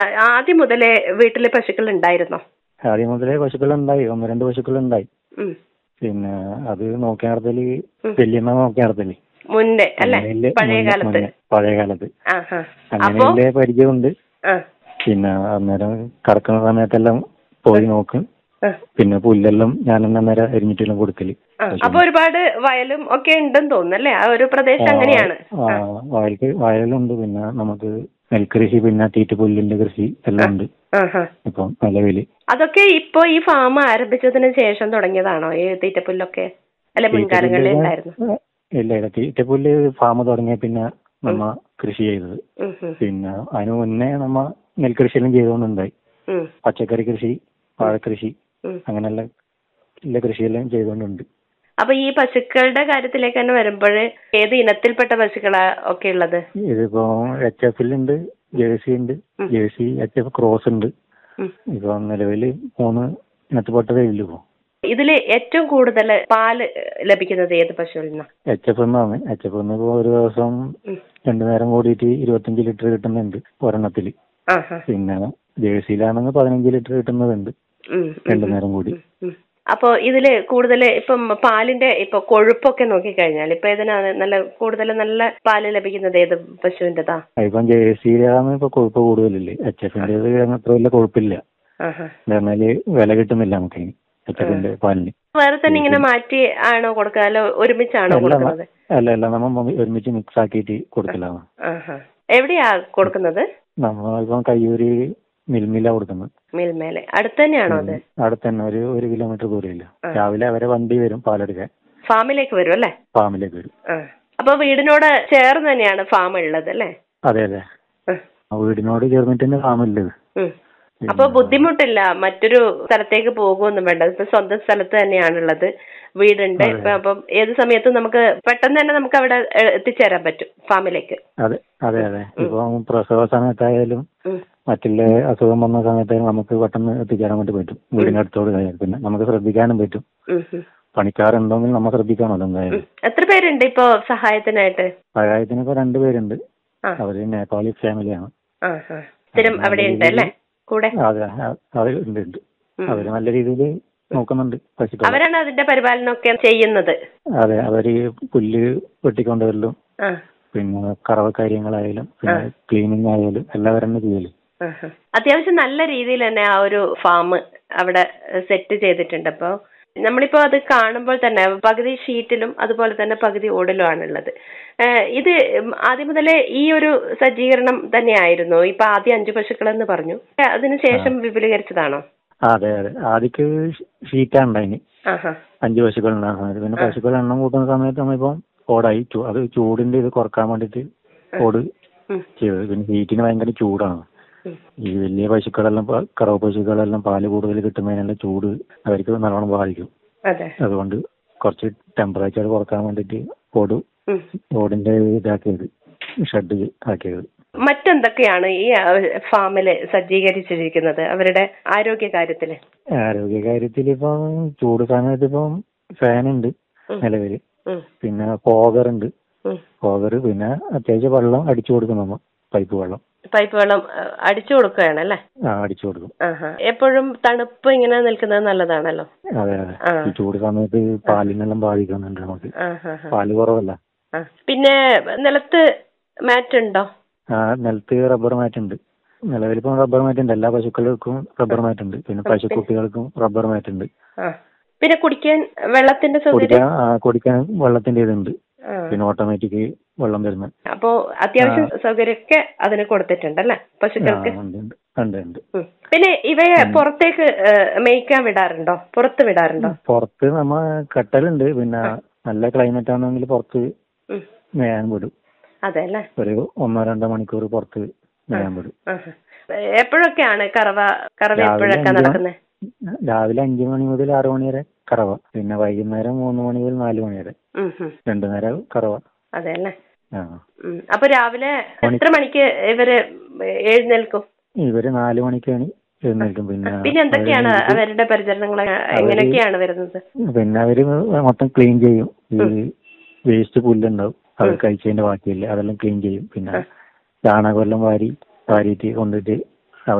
ആ- ആദ്യം മുതലേ വീട്ടില് പശുക്കൾ ഉണ്ടായിരുന്നോ ആദ്യം മുതലേ പശുക്കളുണ്ടായി ഒന്ന് രണ്ട് പശുക്കളുണ്ടായി ഉം. പിന്നെ അത് നോക്കി നടത്തല് വല്യമ്മ നോക്കി നടത്തല് മുന്നേ അല്ലെ അങ്ങനെയല്ലേ പഴയ മുന്നേ- കാലത്ത് മുന്നേ, പഴയ കാലത്ത് ആഹാ അപ്പോ അങ്ങനെയുള്ള പരിചയമുണ്ട് ആ പിന്നെ അന്നേരം കറക്കുന്ന സമയത്തെല്ലാം പോയി നോക്കും ആ. പിന്നെ പുല്ലെല്ലാം ഞാൻ തന്നെ അന്നേരം അരിഞ്ഞിട്ടെല്ലാം കൊടുക്കല് ആ, അപ്പൊ ഒരുപാട് വയലും ഒക്കെ ഉണ്ടെന്ന് തോന്നുന്നു അല്ലേ ആ ഒരു പ്രദേശം അങ്ങനെയാണ് ആ, വയൽക്ക് വയലുണ്ട് പിന്നെ നമുക്ക് നെൽകൃഷി പിന്നെ തീറ്റപ്പുല്ലിന്റെ കൃഷി എല്ലാം ഉണ്ട് ആഹാ. ഇപ്പം നിലവില് അതൊക്കെ ഇപ്പൊ ഈ ഫാം ആരംഭിച്ചതിന് ശേഷം തുടങ്ങിയതാണോ ഈ തീറ്റപ്പുല്ലൊക്കെ അല്ലെ മുൻകാലങ്ങളിൽ തീറ്റപ്പുല്ല് ഉണ്ടായിരുന്നു ഇല്ല ഇല്ല തീറ്റപ്പുല്ല് ഫാം തുടങ്ങിയ പിന്നെ നമ്മ കൃഷി ചെയ്തത് ഉം, ഉം, പിന്നെ അതിന് മുന്നേ നമ്മ നെൽകൃഷിയെല്ലാം ചെയ്തുകൊണ്ടുണ്ടായി ഉം, പച്ചക്കറി കൃഷി വാഴക്കൃഷി ഉം. അങ്ങനെയുള്ള എല്ലാ കൃഷിയെല്ലാം ചെയ്തുകൊണ്ടുണ്ട് അപ്പൊ ഈ പശുക്കളുടെ കാര്യത്തിലേക്ക് തന്നെ വരുമ്പോൾ ഏത് ഇനത്തിൽപ്പെട്ട പശുക്കളാ ഒക്കെ ഉള്ളത് ഇതിപ്പോ എച്ച് എഫിലുണ്ട് ജേഴ്സി ഉണ്ട് ജേഴ്സി എച്ച് എഫ് ക്രോസ് ഉണ്ട് ഉം. ഇപ്പൊ നിലവില് മൂന്ന് ഇനത്തിൽപ്പെട്ടതേ ഉള്ളൂ ഇപ്പോ ഇതില് ഏറ്റവും കൂടുതൽ പാല് ലഭിക്കുന്നത് ഏത് പശുവിൽ നിന്നാ എച്ച് എഫ് എന്നാണ് എച്ച് എഫ് എന്ന് ഒരു ദിവസം ഉം. രണ്ടു നേരം കൂടിയിട്ട് ഇരുപത്തഞ്ച് ലിറ്റർ കിട്ടുന്നുണ്ട് ഒരെണ്ണത്തില് ആഹാ. പിന്നെ ജേഴ്സിയിലാണെങ്കിൽ പതിനഞ്ച് ലിറ്റർ കിട്ടുന്നതുണ്ട് ഉം, ഉം, രണ്ടു നേരം കൂടി ഉം. അപ്പൊ ഇതില് കൂടുതൽ ഇപ്പം പാലിന്റെ ഇപ്പൊ കൊഴുപ്പൊക്കെ നോക്കിക്കഴിഞ്ഞാൽ ഇപ്പൊ ഇതിനാണ് നല്ല കൂടുതൽ നല്ല പാല് ലഭിക്കുന്നത് ഏത് പശുവിന്റെതാ ഇപ്പം ജേഴ്സിയിലാണ് ഇപ്പൊ കൊഴുപ്പ് കൂടുതലില്ലേ എച്ച് എഫിന്റെ അത്ര വലിയ കൊഴുപ്പില്ല ആഹാ. എന്നാല് വില കിട്ടുന്നില്ല നമുക്ക് അതിന് എച്ച് എഫിന്റെ പാലിന് വേറെ തന്നെ ഇങ്ങനെ മാറ്റി ആണോ കൊടുക്കുക അല്ല ഒരുമിച്ചാണോ അല്ല കൊടുക്കുന്നത് അല്ല അല്ല നമ്മ ഒരുമിച്ച് മിക്സ് ആക്കിയിട്ട് കൊടുക്കലാണ് ആഹാ. എവിടെയാ കൊടുക്കുന്നത് നമ്മളിപ്പം കയ്യൂര് മിൽമില കൊടുക്കുന്നത് മിൽമേലെ അടുത്ത് തന്നെയാണോ അത് അടുത്ത് തന്നെ ഒരു ഒരു കിലോമീറ്റർ ദൂരമില്ല ആ. രാവിലെ അവരെ വണ്ടി വരും പാലെടുക്കാൻ ഫാമിലേക്ക് വരും അല്ലേ ഫാമിലേക്ക് വരും ആ. അപ്പൊ വീടിനോട് ചേർന്ന് തന്നെയാണ് ഫാം ഉള്ളത് അല്ലേ അതെ അതെ ആ. ആ വീടിനോട് ചേർന്നിട്ട് തന്നെ ഫാമില്ലത് ഉം. അപ്പൊ ബുദ്ധിമുട്ടില്ല മറ്റൊരു സ്ഥലത്തേക്ക് പോകുമൊന്നും വേണ്ട ഇപ്പൊ സ്വന്തം സ്ഥലത്ത് തന്നെയാണുള്ളത് വീടുണ്ട് ഇപ്പൊ അപ്പം ഏത് സമയത്തും നമുക്ക് പെട്ടെന്ന് തന്നെ നമുക്ക് അവിടെ ഏ, എത്തിച്ചേരാൻ പറ്റും ഫാമിലേക്ക് അതെ അതെ അതെ ഇപ്പം പ്രസവ സമയത്തായാലും ഉം. മറ്റുള്ള അസുഖം വന്ന സമയത്തായാലും നമുക്ക് പെട്ടെന്ന് എത്തിച്ചേരാൻ വേണ്ടി പറ്റും വീടിന്റെ അടുത്തോട് കഴിയാൻ പിന്നെ നമുക്ക് ശ്രദ്ധിക്കാനും പറ്റും ഉം, ഉം, പണിക്കാരുണ്ടെങ്കിൽ നമ്മൾ ശ്രദ്ധിക്കണമല്ലോ എന്തായാലും ഉം. എത്ര പേരുണ്ട് ഇപ്പൊ സഹായത്തിനായിട്ട് സഹായത്തിന് ഇപ്പൊ രണ്ടുപേരുണ്ട് ആ. അവര് നേപ്പാളി ഫാമിലിയാണ് ആ ആ സ്ഥിരം അവിടെ ഉണ്ട് അല്ലേ കൂടെ അതെ അ- അവര് ഉണ്ട് ഉണ്ട് ഉം. അവര് നല്ല രീതിയിൽ നോക്കുന്നുണ്ട് പശുക്കളെ അവരാണ് അതിന്റെ പരിപാലനമൊക്കെ ചെയ്യുന്നത് അതെ അവര് പുല്ല് വെട്ടിക്കൊണ്ടുവരലും ആ പിന്നെ കറവ കാര്യങ്ങളായാലും പിന്നെ ക്ലീനിങ് ആയാലും എല്ലാം അവരെന്നെ ചെയ്യല് ആഹാ. അത്യാവശ്യം നല്ല രീതിയിൽ തന്നെ ആ ഒരു ഫാം അവിടെ സെറ്റ് ചെയ്തിട്ടുണ്ട് അപ്പോൾ നമ്മളിപ്പോ അത് കാണുമ്പോൾ തന്നെ പകുതി ഷീറ്റിലും അതുപോലെ തന്നെ പകുതി ഓടിലുമാണുള്ളത് ഏഹ് ഇത് ആദ്യം മുതലേ ഈ ഒരു സജ്ജീകരണം തന്നെയായിരുന്നു ഇപ്പൊ ആദ്യം അഞ്ചു പശുക്കളെന്ന് പറഞ്ഞു അതിനുശേഷം വിപുലീകരിച്ചതാണോ ആ, അതെ അതെ ആദ്യക്ക് ഷീറ്റാണ് ഉണ്ടായിന് ആഹാ അഞ്ച് പശുക്കൾ ഉണ്ടാകുന്ന സമയത്ത് പിന്നെ പശുക്കൾ എണ്ണം കൂട്ടുന്ന സമയത്ത് നമ്മളിപ്പം ഓടായി ചൂ- അത് ചൂടിന്റെ ഇത് കുറക്കാൻ വേണ്ടിട്ട് ഓട് ഉം. ചെയ്തത് പിന്നെ ഹീറ്റിന് ഭയങ്കര ചൂടാണ് ഉം. ഈ വലിയ പശുക്കളെല്ലാം പ- കറവ പശുക്കളെല്ലാം പാല് കൂടുതൽ കിട്ടുന്നതിനുള്ള ചൂട് അവർക്ക് നല്ലോണം ബാധിക്കും അതെ അതുകൊണ്ട് കുറച്ച് ടെമ്പറേച്ചർ കുറക്കാൻ വേണ്ടിട്ട് ഓട് ഉം. ഓടിന്റെ ഇതാക്കിയത് ഷെഡ് ആക്കിയത് മറ്റെന്തൊക്കെയാണ് ഈ ഫാമില് സജ്ജീകരിച്ചിരിക്കുന്നത് അവരുടെ ആരോഗ്യ കാര്യത്തില് ആരോഗ്യ കാര്യത്തിൽ ഇപ്പം ചൂട് സമയത്ത് ഇപ്പം ഫാനുണ്ട് ഉം. നിലവില് ഉം. പിന്നെ ഫോഗറുണ്ട് ഉം. ഫോഗർ പിന്നെ അത്യാവശ്യം വെള്ളം അടിച്ചു കൊടുക്കും നമ്മ പൈപ്പ് വെള്ളം പൈപ്പ് വെള്ളം അഹ്, അടിച്ചു കൊടുക്കുകയാണ് അല്ലേ ആ അടിച്ചു കൊടുക്കും ആഹാ. എപ്പോഴും തണുപ്പ് ഇങ്ങനെ നിൽക്കുന്നത് നല്ലതാണല്ലോ അതെ അതെ ആ. ഈ ചൂട് സമയത്ത് പാലിനെല്ലാം ബാധിക്കുന്നുണ്ട് നമുക്ക് ആഹാ. പാല് കുറവല്ല ആ. പിന്നെ നിലത്ത് മാറ്റ് ഉണ്ടോ ആ നിലത്ത് റബ്ബർ മാറ്റ് ഉണ്ട് നിലവിലിപ്പം റബ്ബർ മാറ്റ് ഉണ്ട് എല്ലാ പശുക്കൾക്കും റബ്ബർ മാറ്റ് ഉണ്ട് പിന്നെ പശുക്കുട്ടികൾക്കും റബ്ബർ മാറ്റ് ഉണ്ട് ആ പിന്നെ കുടിക്കാൻ വെള്ളത്തിന്റെ സൗകര്യം കുടിക്കാൻ ആ, കുടിക്കാൻ വെള്ളത്തിന്റെ ഇതുണ്ട് ആ. പിന്നെ ഓട്ടോമാറ്റിക് വെള്ളം വരുന്ന അപ്പോ അത്യാവശ്യം സൗകര്യമൊക്കെ അതിന് കൊടുത്തിട്ടുണ്ടല്ലേ ആ, പശുക്കൾക്ക് ഉണ്ട് ഉണ്ട് ഉണ്ട് ഉണ്ട് ഉം. പിന്നെ ഇവയെ പുറത്തേക്ക് ഏഹ്, മേയ്ക്കാൻ വിടാറുണ്ടോ പുറത്ത് വിടാറുണ്ടോ പുറത്ത് നമ്മ കട്ടലുണ്ട് പിന്നെ നല്ല ക്ലൈമറ്റ് ആണെങ്കിൽ പുറത്ത് ഉം. മേയാൻ വിടും അതെ അല്ലേ ഒരു ഒന്നോ രണ്ടോ മണിക്കൂർ പുറത്ത് മേയാൻ വിടും ആഹാ. എപ്പോഴൊക്കെയാണ് കറവ കറവ രാവിലെ എപ്പോഴൊക്കെ അഞ്ച് നടക്കുന്നത് രാവിലെ അഞ്ചു മണി മുതൽ ആറു മണി വരെ കറവ പിന്നെ വൈകുന്നേരം മൂന്ന് മണി മുതൽ നാല് മണി വരെ രണ്ടു നേരം കറവ അതെ അല്ലേ ആ ഉം. അപ്പൊ രാവിലെ എത്ര മണിക്ക് ഇവര് എഴുന്നേൽക്കും ഇവര് നാല് മണിക്കാണ് എഴുന്നേൽക്കും പിന്നെ പിന്നെ എന്തൊക്കെയാണ് അവരുടെ പരിചരണങ്ങൾ എങ്ങനെയൊക്കെയാണ് വരുന്നത് പിന്നെ അവര് മൊത്തം ക്ലീൻ ചെയ്യും ഈ വേസ്റ്റ് പുല്ലുണ്ടാവും അത് കഴിച്ചതിന്റെ ബാക്കിയില്ല അതെല്ലാം ക്ലീൻ ചെയ്യും പിന്നെ ചാണകമെല്ലാം വാരി വാരിയിട്ട് കൊണ്ടിട്ട്